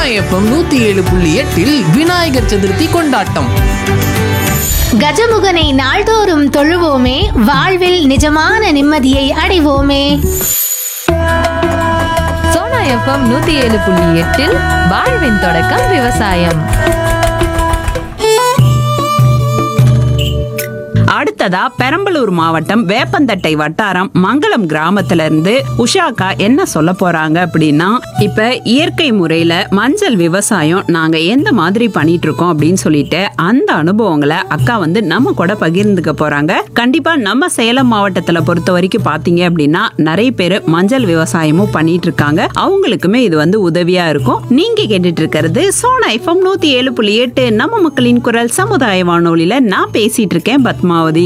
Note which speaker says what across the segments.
Speaker 1: Sona FM நூத்தி ஏழு புள்ளி எட்டில் விநாயகர் சதுர்த்தி கொண்டாட்டம்
Speaker 2: கஜமுகனை நாள்தோறும் தொழுவோமே வாழ்வில் நிஜமான நிம்மதியை அடைவோமே
Speaker 3: சோனா எஃப்எம் நூத்தி ஏழு புள்ளி எட்டில் வாழ்வின் தொடக்கம் விவசாயம்
Speaker 4: அடுத்ததா பெரம்பலூர் மாவட்டம் வேப்பந்தட்டை வட்டாரம் மங்களம் கிராமத்துல இருந்து உஷாக்கா என்ன சொல்ல போறாங்க அப்படின்னா இப்ப இயற்கை முறையில மஞ்சள் விவசாயம் நாங்க எந்த மாதிரி பண்ணிட்டு இருக்கோம் அப்படின்னு சொல்லிட்டு அந்த அனுபவங்களை அக்கா வந்து நம்ம கூட பகிர்ந்துக்க போறாங்க கண்டிப்பா நம்ம சேலம் மாவட்டத்துல பொறுத்த வரைக்கும் பாத்தீங்க அப்படின்னா நிறைய பேர் மஞ்சள் விவசாயமும் பண்ணிட்டு இருக்காங்க அவங்களுக்குமே இது வந்து உதவியா இருக்கும் நீங்க கேட்டுட்டு இருக்கிறது சோனா எஃப்எம் நூத்தி ஏழு புள்ளி எட்டு நம்ம மக்களின் குரல் சமுதாய வானொலியில நான் பேசிட்டு இருக்கேன் பத்மாவதி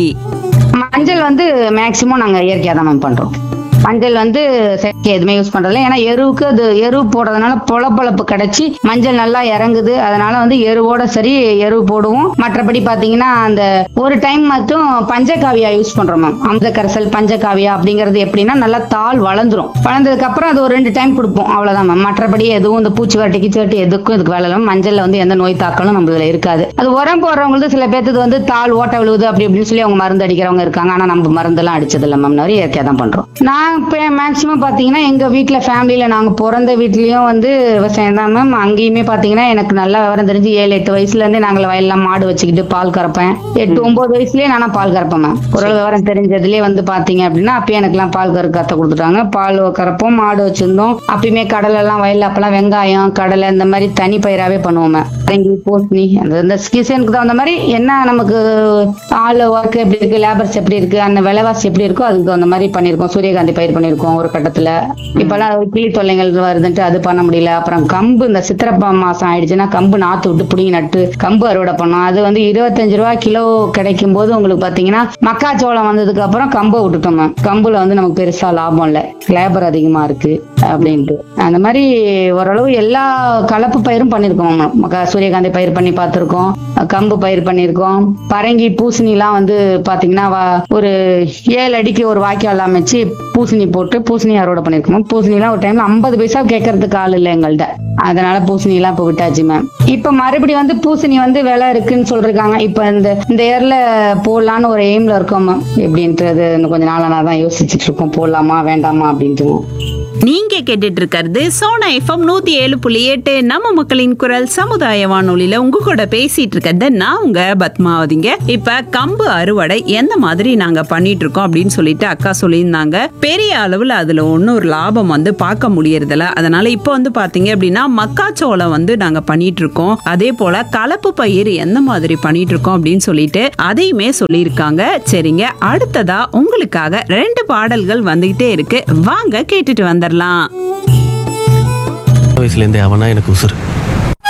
Speaker 5: மஞ்சள் வந்து மேக்சிமம் நாங்க இயற்கையா தான் மேம் பண்றோம் மஞ்சள் வந்து செயற்கை எதுவுமே யூஸ் பண்றதில்ல ஏன்னா எருவுக்கு அது எரு போடுறதுனால பொழப்பொழப்பு கிடைச்சி மஞ்சள் நல்லா இறங்குது அதனால வந்து எருவோட சரி எரு போடுவோம் மற்றபடி பாத்தீங்கன்னா அந்த ஒரு டைம் மட்டும் பஞ்சகாவியா யூஸ் பண்றோம் மேம் அமுத கரைசல் பஞ்சகாவியா அப்படிங்கிறது எப்படின்னா நல்லா தாள் வளர்ந்துரும் வளர்ந்ததுக்கு அப்புறம் அது ஒரு ரெண்டு டைம் கொடுப்போம் அவ்வளவுதான் மேம் மற்றபடி எதுவும் இந்த பூச்சி வரட்டி கிச்சி வரட்டி எதுக்கும் இதுக்கு வேலை இல்லை மஞ்சள்ல வந்து எந்த நோய் தாக்கலும் நம்ம இதுல இருக்காது அது உரம் போடுறவங்களுக்கு சில பேர்த்துக்கு வந்து தாள் ஓட்ட விழுவுது அப்படி இப்படின்னு சொல்லி அவங்க மருந்து அடிக்கிறவங்க இருக்காங்க ஆனா நம்ம மருந்தெல்லாம் அடிச்சது இல்லை மேம் நிறைய இயற்கையா தான் பண்றோம் நான் இப்போ மேக்சிமம் பாத்தீங்கன்னா எங்க வீட்ல ஃபேமிலியில நாங்க பிறந்த வீட்லயும் வந்து விவசாயம் தான் மேம் அங்கேயுமே பாத்தீங்கன்னா எனக்கு நல்லா விவரம் தெரிஞ்சு ஏழு எட்டு வயசுல இருந்தே நாங்கள் வயல்லாம் மாடு வச்சுக்கிட்டு பால் கறப்பேன் எட்டு ஒன்பது வயசுலயே நானா பால் கறப்பேன் மேம் ஓரளவு விவரம் தெரிஞ்சதுலயே வந்து பாத்தீங்க அப்படின்னா அப்பயே எனக்குலாம் பால் கறக்க கத்த கொடுத்துட்டாங்க பால் கறப்போம் மாடு வச்சிருந்தோம் அப்பயுமே கடலை எல்லாம் வயல்ல அப்பெல்லாம் வெங்காயம் கடலை இந்த மாதிரி தனி பயிராவே பண்ணுவோம் மேம் பரங்கி பூசணி அந்த இந்த சீசனுக்கு தகுந்த மாதிரி என்ன நமக்கு ஆள் ஒர்க் எப்படி இருக்கு லேபர்ஸ் எப்படி இருக்கு அந்த விலைவாசி எப்படி இருக்கோ அதுக்கு தகுந்த மாதிரி பண்ணியிருக்கோம் சூரியகாந்தி பயிர் பண்ணியிருக்கோம் ஒரு கட்டத்துல இப்பெல்லாம் ஒரு கிளி தொல்லைகள் வருதுன்ட்டு அது பண்ண முடியல அப்புறம் கம்பு இந்த சித்திரப்பா மாசம் ஆயிடுச்சுன்னா கம்பு நாத்து விட்டு புடிங்கி நட்டு கம்பு அறுவடை பண்ணோம் அது வந்து இருபத்தஞ்சு ரூபா கிலோ கிடைக்கும் போது உங்களுக்கு பாத்தீங்கன்னா மக்காச்சோளம் வந்ததுக்கு அப்புறம் கம்பை விட்டுட்டோம் மேம் கம்புல வந்து நமக்கு பெருசா லாபம் இல்ல லேபர் அதிகமா இருக்கு அப்படின்ட்டு அந்த மாதிரி ஓரளவு எல்லா கலப்பு பயிரும் பண்ணிருக்கோம் மேம் மக்கா சூரியகாந்தி பயிர் பண்ணி பார்த்திருக்கோம் கம்பு பயிர் பண்ணிருக்கோம் பரங்கி பூசணிலாம் வந்து பாத்தீங்கன்னா வா- ஒரு ஏழு அடிக்கு ஒரு வாய்க்கால் அமைச்சு பூசணி போட்டு பூசணி அறுவடை பண்ணிருக்கோம் பூசணிலாம் ஒரு டைம்ல ஐம்பது பைசா கேட்கறதுக்கு ஆள் இல்லை எங்கள்கிட்ட அதனால பூசணி எல்லாம் இப்ப விட்டாச்சு மேம் இப்ப மறுபடியும் வந்து பூசணி வந்து விலை இருக்குன்னு சொல்றாங்க இப்ப இந்த இந்த இயர்ல போடலான்னு ஒரு எய்ம்ல இருக்கோம் மேம் எப்படின்றது இன்னும் கொஞ்ச நாளா நான் தான் யோசிச்சுட்டு இருக்கோம் போடலாமா வேண்டாமா அப்படின்ட்டு
Speaker 4: நீங்க கேட்டுட்டு இருக்கிறது சோனா எஃப்எம் நூத்தி ஏழு புள்ளி எட்டு நம்ம மக்களின் குரல் சமுதாய வானொலியில உங்க கூட பேசிட்டு இருக்கிறது நான் உங்க பத்மாவதிங்க இப்ப கம்பு அறுவடை எந்த மாதிரி நாங்க பண்ணிட்டு இருக்கோம் அப்படின்னு சொல்லிட்டு அக்கா சொல்லியிருந்தாங்க பெரிய அளவுல அதுல ஒன்னும் ஒரு லாபம் வந்து பார்க்க முடியறதில்ல அதனால இப்போ வந்து பாத்தீங்க அப்படின்னா மக்காச்சோளம் வந்து நாங்க பண்ணிட்டு இருக்கோம் அதே போல கலப்பு பயிர் எந்த மாதிரி பண்ணிட்டு இருக்கோம் அப்படின்னு சொல்லிட்டு அதையுமே சொல்லியிருக்காங்க சரிங்க அடுத்ததா உங்களுக்காக ரெண்டு பாடல்கள் வந்துகிட்டே இருக்கு வாங்க கேட்டுட்டு வந்துடலாம்
Speaker 6: வயசுலேருந்தே அவனா எனக்கு உசுறு